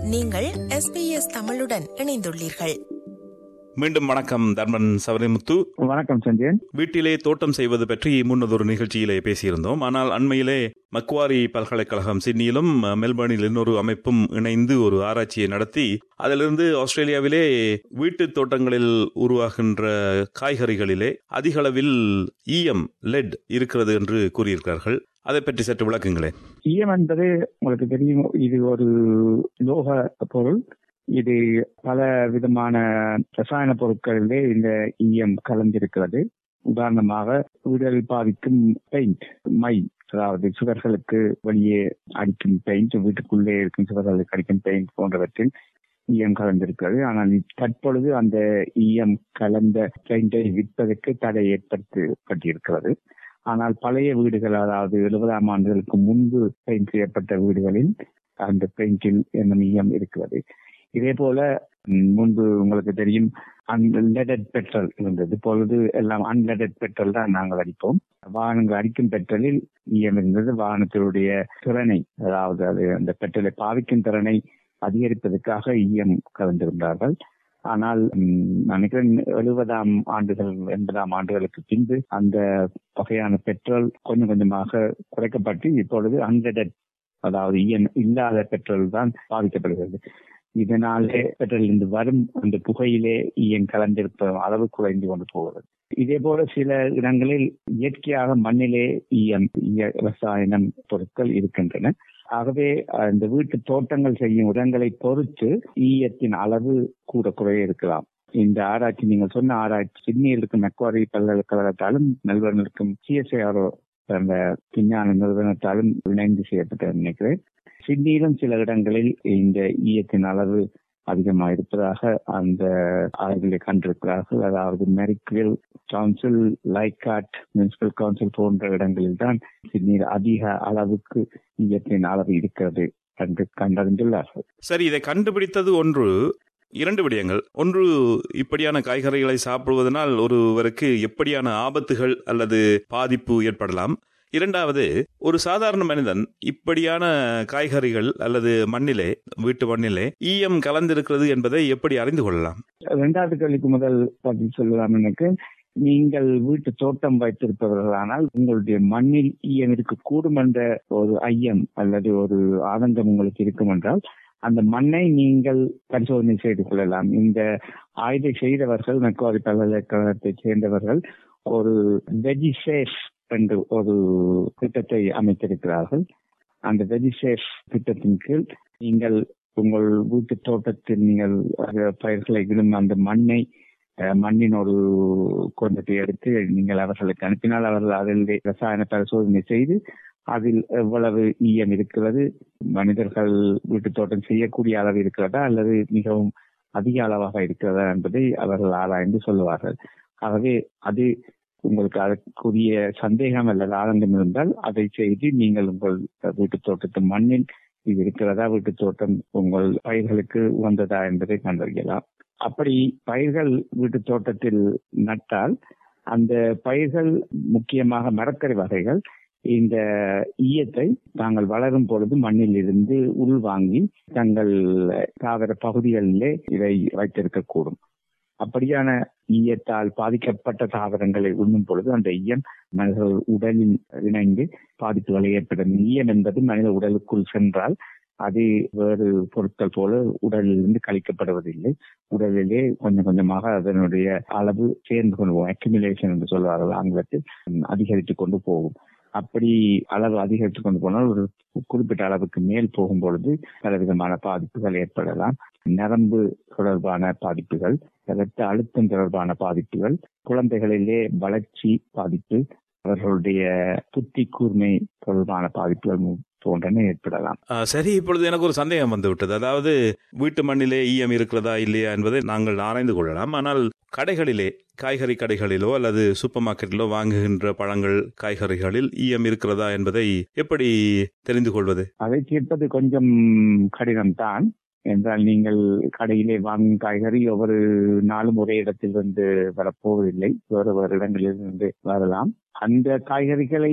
நீங்கள் எஸ்பிஎஸ் தமிழுடன் இணைந்துள்ளீர்கள் மீண்டும் வணக்கம் தர்மன் சவரிமுத்து வணக்கம் சஞ்சயன் வீட்டிலே தோட்டம் செய்வது பற்றி முன்னதொரு நிகழ்ச்சியிலே பேசியிருந்தோம் ஆனால் அண்மையிலே மக்வாரி பல்கலைக்கழகம் சிட்னியிலும் மெல்பர்னில் இன்னொரு அமைப்பும் இணைந்து ஒரு ஆராய்ச்சியை நடத்தி அதிலிருந்து ஆஸ்திரேலியாவிலே வீட்டு தோட்டங்களில் உருவாகின்ற காய்கறிகளிலே அதிக அளவில் ஈயம் லெட் இருக்கிறது என்று கூறியிருக்கிறார்கள் அதை பற்றி சற்று விளக்குங்களேன் ஈயம் என்பது உங்களுக்கு தெரியும் இது ஒரு லோக பொருள் இது பல விதமான ரசாயன பொருட்களிலே இந்த ஈயம் கலந்திருக்கிறது உதாரணமாக வீடுகளில் பாதிக்கும் பெயிண்ட் மை அதாவது சுவர்களுக்கு வெளியே அடிக்கும் பெயிண்ட் வீட்டுக்குள்ளே இருக்கும் சுவர்களுக்கு அடிக்கும் பெயிண்ட் போன்றவற்றில் ஈயம் கலந்திருக்கிறது ஆனால் தற்பொழுது அந்த ஈயம் கலந்த பெயிண்டை விற்பதற்கு தடை ஏற்படுத்தப்பட்டிருக்கிறது ஆனால் பழைய வீடுகள் அதாவது எழுபதாம் ஆண்டுகளுக்கு முன்பு பெயிண்ட் செய்யப்பட்ட வீடுகளில் அந்த பெயிண்டில் என்னும் ஈயம் இருக்கிறது இதே போல முன்பு உங்களுக்கு தெரியும் அன்லெடட் பெட்ரோல் இருந்தது இப்பொழுது எல்லாம் அன்லெடட் பெட்ரோல் தான் நாங்கள் அடிப்போம் வாகனங்கள் அடிக்கும் பெட்ரோலில் ஈயம் இருந்தது வாகனத்தினுடைய திறனை அதாவது அது அந்த பெட்ரோலை பாவிக்கும் திறனை அதிகரிப்பதற்காக ஈயம் கலந்திருந்தார்கள் ஆனால் நினைக்கிறேன் எழுபதாம் ஆண்டுகள் எண்பதாம் ஆண்டுகளுக்கு பின்பு அந்த வகையான பெட்ரோல் கொஞ்சம் கொஞ்சமாக குறைக்கப்பட்டு இப்பொழுது அன்லெடட் அதாவது ஈயம் இல்லாத பெட்ரோல் தான் பாதிக்கப்படுகிறது இதனாலே பெட்ரோலிருந்து வரும் அந்த புகையிலே ஈயம் கலந்திருப்ப அளவு குறைந்து கொண்டு போகிறது இதே போல சில இடங்களில் இயற்கையாக மண்ணிலே ஈயம் ரசாயனம் பொருட்கள் இருக்கின்றன ஆகவே இந்த வீட்டு தோட்டங்கள் செய்யும் இடங்களை பொறுத்து ஈயத்தின் அளவு கூட குறைய இருக்கலாம் இந்த ஆராய்ச்சி நீங்கள் சொன்ன ஆராய்ச்சி சிட்னியில் இருக்கும் மெக்வாரி பல்கலைக்கழகத்தாலும் மெல்பர்னில் இருக்கும் சிஎஸ்ஐஆர்ஓ அந்த விஞ்ஞான நிறுவனத்தாலும் இணைந்து செய்யப்பட்ட நினைக்கிறேன் சிட்னியிலும் சில இடங்களில் இந்த ஈயத்தின் அளவு அதிகமாக இருப்பதாக அந்த ஆய்வுகளை கண்டிருக்கிறார்கள் அதாவது Marrickville council Leichhardt municipal council போன்ற இடங்களில் தான் சிட்னியில் அதிக அளவுக்கு ஈயத்தின் அளவு இருக்கிறது என்று கண்டறிந்துள்ளார்கள் சரி இதை கண்டுபிடித்தது ஒன்று இரண்டு விடயங்கள் ஒன்று இப்படியான காய்கறிகளை சாப்பிடுவதனால் ஒருவருக்கு எப்படியான ஆபத்துகள் அல்லது பாதிப்பு ஏற்படலாம் இரண்டாவது ஒரு சாதாரண மனிதன் இப்படியான காய்கறிகள் அல்லது மண்ணிலே வீட்டு மண்ணிலே ஈயம் கலந்திருக்கிறது என்பதை எப்படி அறிந்து கொள்ளலாம் இரண்டாவது கேள்விக்கு முதல் பதில் சொல்லலாம் எனக்கு நீங்கள் வீட்டு தோட்டம் வைத்திருப்பவர்களானால் உங்களுடைய மண்ணில் ஈயம் இருக்கக்கூடும் என்ற ஒரு ஐயம் அல்லது ஒரு ஆதங்கம் உங்களுக்கு இருக்கும் என்றால் அந்த மண்ணை நீங்கள் பரிசோதனை செய்து கொள்ளலாம் இந்த ஆய்வை செய்தவர்கள் மெக்வாரி பல்கலைக்கழகத்தை சேர்ந்தவர்கள் ஒரு வெஜிசேஃப் என்று ஒரு திட்டத்தை அமைத்திருக்கிறார்கள் அந்த வெஜிசேஃப் திட்டத்தின் கீழ் நீங்கள் உங்கள் வீட்டு தோட்டத்தில் நீங்கள் பயிர்களை விடும் அந்த மண்ணை மண்ணின் ஒரு கொஞ்சத்தை எடுத்து நீங்கள் அவர்களுக்கு அனுப்பினால் அவர்கள் அதில் ரசாயன பரிசோதனை செய்து அதில் எவ்வளவு ஈயம் இருக்கிறது மனிதர்கள் வீட்டு தோட்டம் செய்யக்கூடிய அளவு இருக்கிறதா அல்லது மிகவும் அதிக அளவாக இருக்கிறதா என்பதை அவர்கள் ஆராய்ந்து சொல்லுவார்கள் ஆகவே அது உங்களுக்கு அதற்குரிய சந்தேகம் அல்லது ஆனந்தம் இருந்தால் அதை செய்து நீங்கள் உங்கள் வீட்டு தோட்டத்து மண்ணில் இது இருக்கிறதா வீட்டு தோட்டம் உங்கள் பயிர்களுக்கு உகந்ததா என்பதை கண்டறியலாம் அப்படி பயிர்கள் வீட்டு தோட்டத்தில் நட்டால் அந்த பயிர்கள் முக்கியமாக மரக்கறி வகைகள் இந்த ஈயத்தை தாங்கள் வளரும் பொழுது மண்ணில் இருந்து உள்வாங்கி தங்கள் தாவர பகுதிகளிலே இதை வைத்திருக்கக்கூடும் அப்படியான ஈயத்தால் பாதிக்கப்பட்ட தாவரங்களை உண்ணும் பொழுது அந்த ஈயம் மனித உடலில் இணைந்து பாதிப்புகளை ஏற்படும் ஈயம் என்பது மனித உடலுக்குள் சென்றால் அது வேறு பொருட்கள் போல உடலிலிருந்து கழிக்கப்படுவதில்லை உடலிலே கொஞ்சம் கொஞ்சமாக அதனுடைய அளவு சேர்ந்து கொண்டு போகும் அக்யூமிலேஷன் என்று சொல்வார்கள் ஆங்கிலத்தில் அதிகரித்து கொண்டு போகும் அப்படி அளவு அதிகரித்து கொண்டு போனால் ஒரு குறிப்பிட்ட அளவுக்கு மேல் போகும் பொழுது பலவிதமான பாதிப்புகள் ஏற்படலாம் நரம்பு தொடர்பான பாதிப்புகள் ரத்த அழுத்தம் தொடர்பான பாதிப்புகள் குழந்தைகளிலே வளர்ச்சி பாதிப்பு அவர்களுடைய புத்தி கூர்மை தொடர்பான பாதிப்புகள் போன்றன ஏற்படலாம் சரி இப்பொழுது எனக்கு ஒரு சந்தேகம் வந்து விட்டது அதாவது வீட்டு மண்ணிலே ஈயம் இருக்கிறதா இல்லையா என்பதை நாங்கள் ஆராய்ந்து கொள்ளலாம் ஆனால் கடைகளிலே காய்கறி கடைகளிலோ அல்லது சூப்பர் மார்க்கெட்டிலோ வாங்குகின்ற பழங்கள் காய்கறிகளில் ஈயம் இருக்கிறதா என்பதை எப்படி தெரிந்து கொள்வது அதை தீர்ப்பது கொஞ்சம் கடினம்தான் என்றால் நீங்கள் கடையிலே வாங்கும் காய்கறி ஒவ்வொரு நாளும் ஒரே இடத்தில் வந்து வரப்போவதில்லை வேறு வேறு இடங்களில் இருந்து வரலாம் அந்த காய்கறிகளை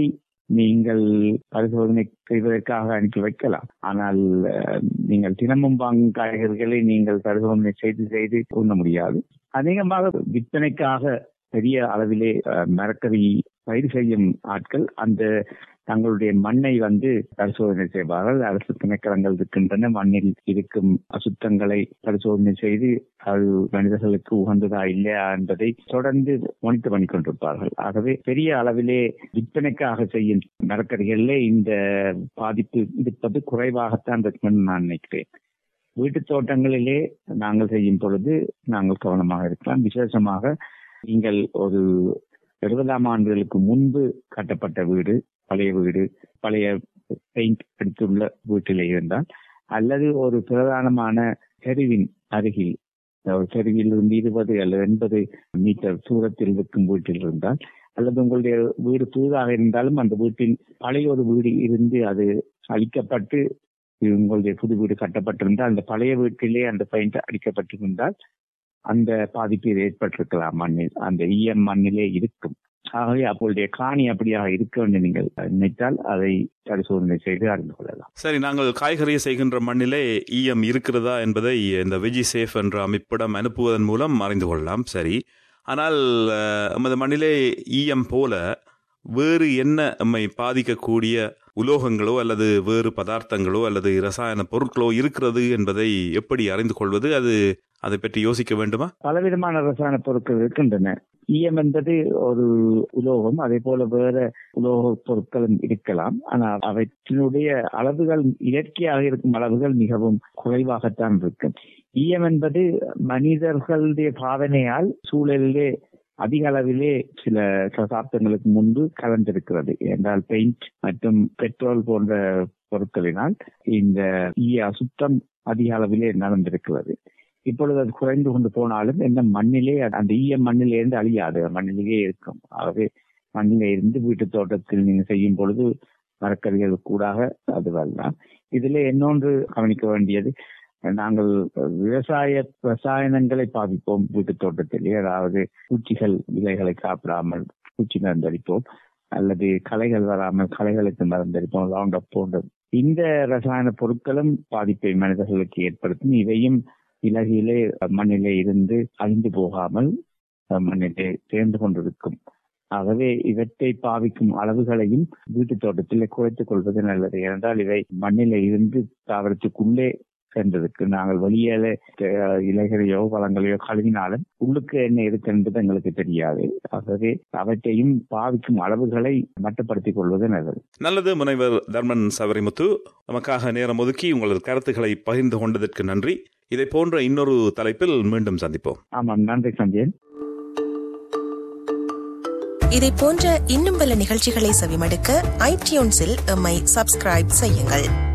நீங்கள் பரிசோதனை செய்வதற்காக அனுப்பி வைக்கலாம் ஆனால் அஹ், நீங்கள் தினமும் வாங்கும் காய்கறிகளை நீங்கள் பரிசோதனை செய்து செய்து உண்ண முடியாது அதிகமாக விற்பனைக்காக பெரிய அளவிலே அஹ், மரக்கறி பயிர் செய்யும் ஆட்கள் அந்த தங்களுடைய மண்ணை வந்து பரிசோதனை செய்வார்கள் அரசு திணைக்களங்கள் இருக்கின்றன மண்ணில் இருக்கும் அசுத்தங்களை பரிசோதனை செய்து அது மனிதர்களுக்கு உகந்ததா இல்லையா என்பதை தொடர்ந்து மானிட்டர் பண்ணி கொண்டிருப்பார்கள் ஆகவே பெரிய அளவிலே விற்பனைக்காக செய்யும் மரக்கறிகளிலே இந்த பாதிப்பு இருப்பது குறைவாகத்தான் இருக்கும் என்று நான் நினைக்கிறேன் வீட்டு தோட்டங்களிலே நாங்கள் செய்யும் பொழுது நாங்கள் கவனமாக இருக்கலாம் விசேஷமாக நீங்கள் ஒரு எழுபதாம் ஆண்டுகளுக்கு முன்பு கட்டப்பட்ட வீடு பழைய வீடு பழைய பெயிண்ட் அடித்துள்ள வீட்டிலே இருந்தால் அல்லது ஒரு பிரதானமான தெருவின் அருகில் ஒரு தெருவில் இருந்து இருபது அல்லது எண்பது மீட்டர் தூரத்தில் இருக்கும் வீட்டில் இருந்தால் அல்லது உங்களுடைய வீடு புதிதாக இருந்தாலும் அந்த வீட்டில் பழைய ஒரு வீடு இருந்து அது அழிக்கப்பட்டு உங்களுடைய புது வீடு கட்டப்பட்டிருந்தால் அந்த பழைய வீட்டிலே அந்த பெயிண்ட் அடிக்கப்பட்டிருந்தால் அந்த பாதிப்பு ஏற்பட்டிருக்கலாம் மண்ணில் அந்த ஈயம் மண்ணிலே இருக்கும் ஆகவே அப்பொழுதைய காணி அப்படியாக இருக்க வேண்டும் நீங்கள் நினைத்தால் அதை பரிசோதனை செய்து அறிந்து கொள்ளலாம் சரி நாங்கள் காய்கறியை செய்கின்ற மண்ணிலே ஈயம் இருக்கிறதா என்பதை இந்த வெஜி சேஃப் என்ற அமைப்பிடம் அனுப்புவதன் மூலம் அறிந்து கொள்ளலாம் சரி ஆனால் அஹ், எமது மண்ணிலே ஈயம் போல வேறு என்ன நம்மை பாதிக்கக்கூடிய உலோகங்களோ அல்லது வேறு பதார்த்தங்களோ அல்லது ரசாயன பொருட்களோ இருக்கிறது என்பதை எப்படி அறிந்து கொள்வது அது அதை பற்றி யோசிக்க வேண்டுமா பலவிதமான ரசாயன பொருட்கள் இருக்கின்றன ஈயம் என்பது ஒரு உலோகம் அதே போல வேற உலோக பொருட்களும் இருக்கலாம் ஆனால் அவற்றினுடைய அளவுகள் இயற்கையாக இருக்கும் அளவுகள் மிகவும் குறைவாகத்தான் இருக்கும் ஈயம் என்பது மனிதர்களுடைய பாவனையால் சூழலிலே அதிக அளவிலே சில சதாப்தங்களுக்கு முன்பு கலந்திருக்கிறது என்றால் பெயிண்ட் மற்றும் பெட்ரோல் போன்ற பொருட்களினால் இந்த ஈய அசுத்தம் அதிக அளவிலே நடந்திருக்கிறது இப்பொழுது அது குறைந்து கொண்டு போனாலும் என்ன மண்ணிலே அந்த ஈய மண்ணிலே இருந்து அழியாது மண்ணிலேயே இருக்கும் ஆகவே மண்ணிலே இருந்து வீட்டு தோட்டத்தில் நீங்க செய்யும் பொழுது மரக்கறிகள் கூடாக அது வரலாம் இதுல இன்னொன்று கவனிக்க வேண்டியது நாங்கள் விவசாய ரசாயனங்களை பாவிப்போம் வீட்டு தோட்டத்திலே அதாவது பூச்சிகள் விதைகளை சாப்பிடாமல் பூச்சி மருந்தளிப்போம் அல்லது களைகள் வராமல் களைகளுக்கு மருந்தளிப்போம் ரவுண்ட் அப் போன்ற இந்த ரசாயன பொருட்களும் பாதிப்பை மனிதர்களுக்கு ஏற்படுத்தும் இவையும் இலகிலே மண்ணிலே இருந்து அழிந்து போகாமல் மண்ணிலே சேர்ந்து கொண்டிருக்கும் ஆகவே இவற்றை பாவிக்கும் அளவுகளையும் வீட்டு தோட்டத்திலே குறைத்துக் கொள்வது நல்லது ஏனென்றால் இவை மண்ணிலே இருந்து தாவரத்துக்குள்ளே சென்றதுக்கு நாங்கள் வெளியேல அஹ், இலைகளையோ பழங்களையோ கழுவினாலும் உள்ளுக்கு என்ன இருக்கு என்பது எங்களுக்கு தெரியாது ஆகவே அவற்றையும் பாவிக்கும் அளவுகளை மட்டுப்படுத்திக் கொள்வது நல்லது நல்லது முனைவர் தர்மன் சவரிமுத்து நமக்காக நேரம் ஒதுக்கி உங்களது கருத்துக்களை பகிர்ந்து கொண்டதற்கு நன்றி இதை போன்ற இன்னொரு தலைப்பில் மீண்டும் சந்திப்போம் ஆமாம் நன்றி சஞ்சயன் இதை போன்ற இன்னும் பல நிகழ்ச்சிகளை செவிமடுக்க ஐடியூன்ஸில் எம்மை சப்ஸ்கிரைப் செய்யுங்கள்